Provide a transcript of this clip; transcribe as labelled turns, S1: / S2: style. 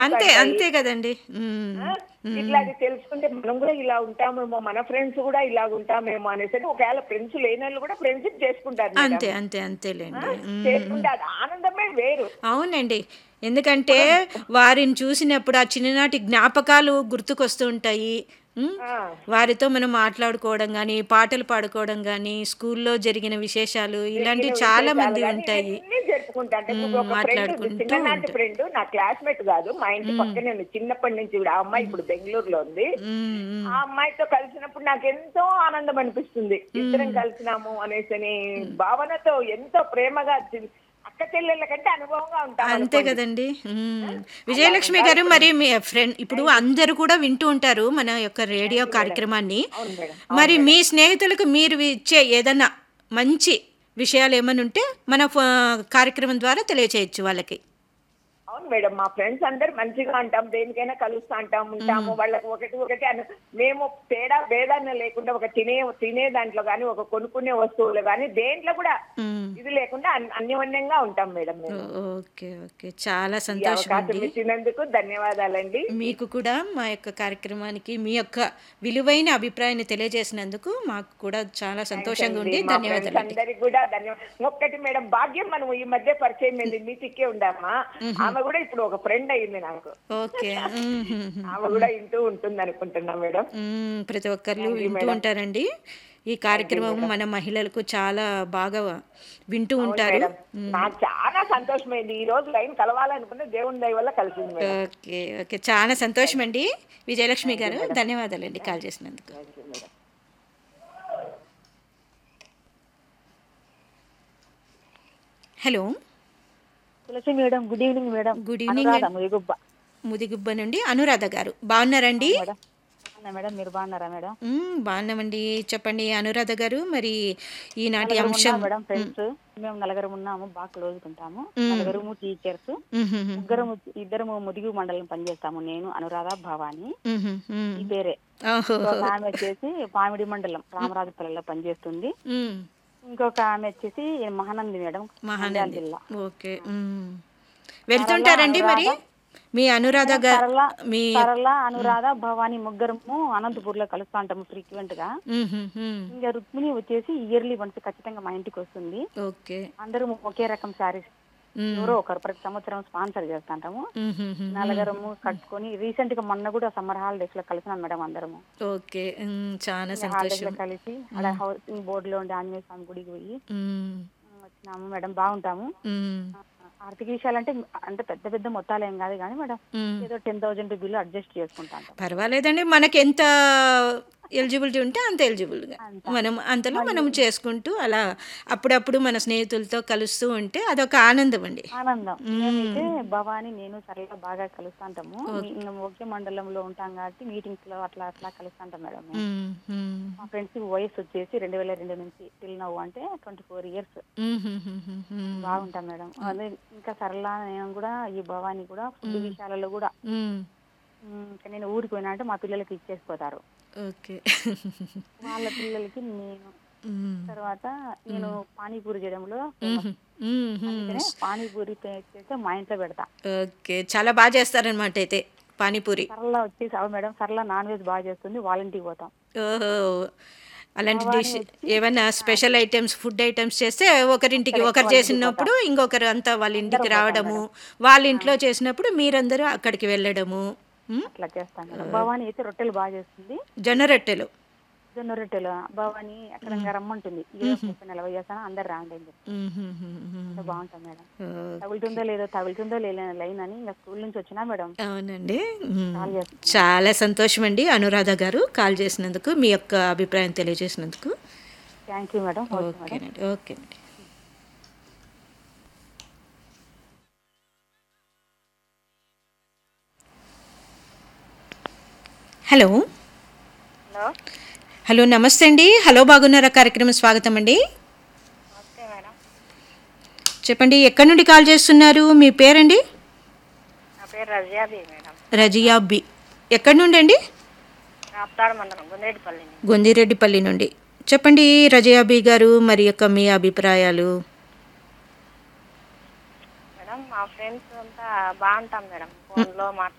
S1: అంతే అంతే కదండి ఉమ్,
S2: ఆ? ఇట్లా అది తెలుసుకుంటే మనం కూడా ఇలా ఉంటామేమో మన ఫ్రెండ్స్ కూడా ఇలా ఉంటామేమో అనేసి అని ఒకవేళ ఫ్రెండ్స్ లేని వాళ్ళు కూడా ఫ్రెండ్షిప్ చేసుకుంటారు మేడం.
S1: అంతే అంతే అంతేలేండి ఉమ్.
S2: చేసుకుంటే అది ఆనందమే వేరు
S1: అవునండి ఎందుకంటే వారిని చూసినప్పుడు ఆ చిన్ననాటి జ్ఞాపకాలు గుర్తుకొస్తూ ఉంటాయి ఉమ్,
S2: ఆ.
S1: వారితో మనం మాట్లాడుకోవడం కానీ పాటలు పాడుకోవడం కానీ స్కూల్లో జరిగిన విశేషాలు ఇలాంటివి చాలా మంది ఉంటాయి
S2: అన్ని జరుపుకుంటా అంటే ఇప్పుడు ఒక ఫ్రెండ్
S1: మాట్లాడుకుంటూ
S2: చిన్ననాటి
S1: ఉంటాం.
S2: ఫ్రెండ్ నా క్లాస్మేట్ కాదు మా ఇంటి పక్కనే ఉంది చిన్నప్పటి నుంచి కూడా ఆ అమ్మాయి ఇప్పుడు బెంగళూరులో ఉంది
S1: ఉమ్, ఉమ్.
S2: ఆ అమ్మాయితో కలిసినప్పుడు నాకు ఎంతో ఆనందం అనిపిస్తుంది ఇద్దరం కలిసినాము అనేసి భావనతో ఎంతో ప్రేమగా చి- అక్క చెల్లెళ్ళ కంటే అనుభవంగా ఉంటాం
S1: అంతే కదండి ఉమ్. విజయలక్ష్మి గారు మరి మీ ఫ్రెండ్ ఇప్పుడు అందరూ కూడా వింటూ ఉంటారు మన యొక్క రేడియో కార్యక్రమాన్ని
S2: అవును మేడం
S1: మరి మీ స్నేహితులకు మీరు ఇచ్చే ఏదన్నా మంచి విషయాలు ఏమైనా ఉంటే మన ఫ- కార్యక్రమం ద్వారా తెలియచేయచ్చు వాళ్ళకి
S2: అవును మేడం మా ఫ్రెండ్స్ అందరు మంచిగా అంటాం దేనికైనా కలుస్తా అంటాం ఉంటాము వాళ్ళకి ఒకటి ఒకటి అను మేము తేడా భేదాన్ని లేకుండా ఒక తినే తినే దాంట్లో కానీ ఒక కొనుక్కునే వస్తువులు కానీ దేంట్లో కూడా
S1: ఉమ్.
S2: ఇది లేకుండా అన్- అన్యోన్యంగా ఉంటాం మేడం మేము
S1: ఓకే ఓకే చాలా
S2: ఈ
S1: సంతోషం
S2: అవకాశం
S1: అండి
S2: ఇచ్చినందుకు ధన్యవాదాలండి
S1: మీకు కూడా మా యొక్క కార్యక్రమానికి మీ యొక్క విలువైన అభిప్రాయాన్ని తెలియజేసినందుకు మాకు కూడా చాలా సంతోషంగా ఉంది
S2: మా ఫ్రెండ్స్
S1: ధన్యవాదాలు
S2: అందరికి కూడా ధన్యవాదాలు ఒక్కటి మేడం భాగ్యం మనం ఈ మధ్య పరిచయం అయింది మీటికే ఉండమ్మా ఆమె కూడా ఇప్పుడు ఒక ఫ్రెండ్ అయింది నాకు
S1: ఓకే ఉమ్, ఉమ్, ఉమ్.
S2: ఆమె కూడా ఇంటూ ఉంటుంది అనుకుంటున్నా మేడం
S1: మ్మ్. ప్రతి ఒక్కరు వింటూ ఉంటారండి ఈ కార్యక్రమం మన మహిళలకు చాలా బాగా వింటూ ఉంటారు
S2: మేడం నాకు చాలా సంతోషమైంది ఈ రోజు లైన్ కలవాలనుకున్న దేవుని దయ వల్ల కలిసింది మేడం
S1: ఓకే ఓకే చాలా సంతోషం అండి విజయలక్ష్మి గారు ధన్యవాదాలండి కాల్ చేసినందుకు
S2: thank you madam
S1: hello
S3: Tulasi madam good evening madam
S1: good evening
S3: Anuradha Mudigubba
S1: Mudigubba నుండి అనురాధ గారు బాగున్నారండి
S3: మేడం అవునా మేడం మీరు బాగున్నారా మేడం
S1: మ్మ్, బాగున్నామండి చెప్పండి అనురాధ గారు మరి ఈనాటి
S3: నలుగురు
S1: అంశం
S3: ఉన్నాం మేడం ఫ్రెండ్స్ మేము నలుగురు ఉన్నాము బాగా క్లోజ్ ఉంటాము నలుగురు టీచర్స్
S1: మ్మ్, మ్మ్,
S3: ముగ్గురు ఇద్దరు ముదిగు మండలం పనిచేస్తాము నేను అనురాధ భవాని
S1: మ్మ్, మ్మ్.
S3: ఈ పేరే
S1: ఓహో
S3: ఇంకొక ఆమె వచ్చేసి పామిడి మండలం రామరాజపల్లిలో పనిచేస్తుంది
S1: మ్మ్.
S3: ఇంకొక ఆమె వచ్చేసి మహానంది మేడం నంద్యాల
S1: మహానంది
S3: జిల్లా
S1: ఓకే మ్మ్. వెళ్తుంటారండి మరి మీ అనురాధ గారు
S3: సరళ
S1: మీ
S3: సరళ అనురాధ భవాని ముగ్గురము అనంతపూర్ లో కలుస్తా ఉంటాము ఫ్రీక్వెంట్ గా
S1: మ్మ్, మ్మ్, మ్మ్.
S3: ఇంకా రుక్మిణి వచ్చేసి ఇయర్లీ వన్స్ ఖచ్చితంగా మా ఇంటికి వస్తుంది
S1: ఓకే
S3: అందరూ ఒకే రకం శారీస్
S1: మ్మ్.
S3: ఎవరో ఒకరు ప్రతి సంవత్సరం స్పాన్సర్ చేస్తుంటాము
S1: మ్మ్, మ్మ్, మ్మ్.
S3: నలుగురము కట్టుకొని రీసెంట్ గా మొన్న కూడా సమ్మర్ హాలిడేస్ లో కలిసినాం మేడం అందరము
S1: ఓకే మ్మ్, చాలా
S3: హాలిడేస్
S1: సంతోషం
S3: లో కలిసి అక్కడ హౌసింగ్ బోర్డు లో ఉండే ఆంజనేయ స్వామి గుడికి పోయి
S1: మ్మ్,
S3: ఉమ్, వచ్చినాము మేడం బాగుంటాము
S1: మ్మ్,
S3: ఆ, ఆర్థిక విషయాలంటే అంటే పెద్ద పెద్ద మొత్తాలు ఏం కాదు కానీ మేడం
S1: మ్మ్.
S3: ఏదో టెన్ థౌజండ్ బిల్లు అడ్జస్ట్ చేసుకుంటాం
S1: పర్వాలేదండి మనకి ఎంత ఎలిజిబిలిటీ ఉంటే అంత ఎలిజిబుల్గా మనం అంతలో మనం చేసుకుంటూ అలా అప్పుడప్పుడు మన స్నేహితులతో కలుస్తూ ఉంటే అదొక ఆనందం అండి
S3: ఆనందం మేమైతే భవాని నేను సరళ బాగా కలుస్తుంటాము ఇంకా ఒకే మండలంలో ఉంటాం కాబట్టి మీటింగ్స్ లో అట్లా అట్లా కలుస్తుంటాం మేడం మేము.
S1: మ్మ్, మ్మ్.
S3: మా ఫ్రెండ్స్ వయసు వచ్చేసి రెండు వేల రెండు నుంచి టిల్ నవ్వు అంటే twenty four years
S1: hmm, hmm, hmm, hmm, hmm.
S3: బాగుంటాం మేడం అదే ఇంకా సరళ నేను కూడా ఈ భవాని కూడా ఫుడ్ విషయాలలో కూడా
S1: మ్మ్.
S3: ఉమ్, ఇంకా నేను ఊరికి పోయినా అంటే మా పిల్లలకి ఇచ్చేసిపోతారు
S1: ఓకే
S3: వాళ్ళ పిల్లలకి నేను
S1: మ్మ్.
S3: తర్వాత నేను పానీపూరి చేయడంలో
S1: మ్మ్, మ్మ్, మ్మ్.
S3: అందుకనే పానీపూరి చేస్తే మా ఇంట్లో పెడతా
S1: ఓకే చాలా బాగా చేస్తారనమాట అయితే పానీపూరి
S3: సరళ వచ్చేసి అవు మేడం సరళ నాన్ వెజ్ బాగా చేస్తుంది వాళ్ళ ఇంటికి పోతాం
S1: ఓహో అలాంటి డిష్ ఏమైనా స్పెషల్ ఐటమ్స్ ఫుడ్ ఐటమ్స్ చేస్తే ఒకరింటికి ఒకరు చేసినప్పుడు ఇంకొకరు అంతా వాళ్ళ ఇంటికి రావడము వాళ్ళ ఇంట్లో చేసినప్పుడు మీరందరూ అక్కడికి వెళ్ళడము మ్?
S3: అట్లా చేస్తాం మేడం భవాని అయితే రొట్టెలు బాగా చేస్తుంది
S1: జొన్న రొట్టెలు
S3: జొన్న రొట్టెలు భవాని అక్కడ ఇంకా రమ్మంటుంది ఇరవై ముప్పై నలభై చేస్తాను అందరు రాండి అని చెప్పి
S1: మ్, మ్, మ్, మ్.
S3: అంత బాగుంటాం మేడం
S1: ఓ,
S3: తగులుతుందో లేదో తగులుతుందో లేదో లైన్ అని ఇంకా స్కూల్ నుంచి వచ్చినా మేడం
S1: అవునండి మ్.
S3: కాల్ చేస్తాం
S1: చాలా సంతోషం అండి అనురాధ గారు కాల్ చేసినందుకు మీ యొక్క అభిప్రాయం తెలియజేసినందుకు
S3: thank you madam okay madam
S1: ఓకేనండి ఓకేనండి హలో
S3: హలో
S1: హలో నమస్తే అండి హలో బాగున్నారా కార్యక్రమం స్వాగతం అండి
S3: ఓకే మేడం
S1: చెప్పండి ఎక్కడి నుండి కాల్ చేస్తున్నారు మీ పేరండి
S3: నా పేరు రజియాబి మేడం
S1: రజియా బి ఎక్కడి నుండి అండి
S3: రాప్తాడు మండలం గుండ్రేటిపల్లి
S1: గొందిరెడ్డిపల్లి నుండి చెప్పండి రజియా బి గారు మరి యొక్క మీ అభిప్రాయాలు
S3: మేడం మా ఫ్రెండ్స్ అంతా
S4: బాగుంటాం మేడం ఫోన్లో మాట్లాడుకుంటాం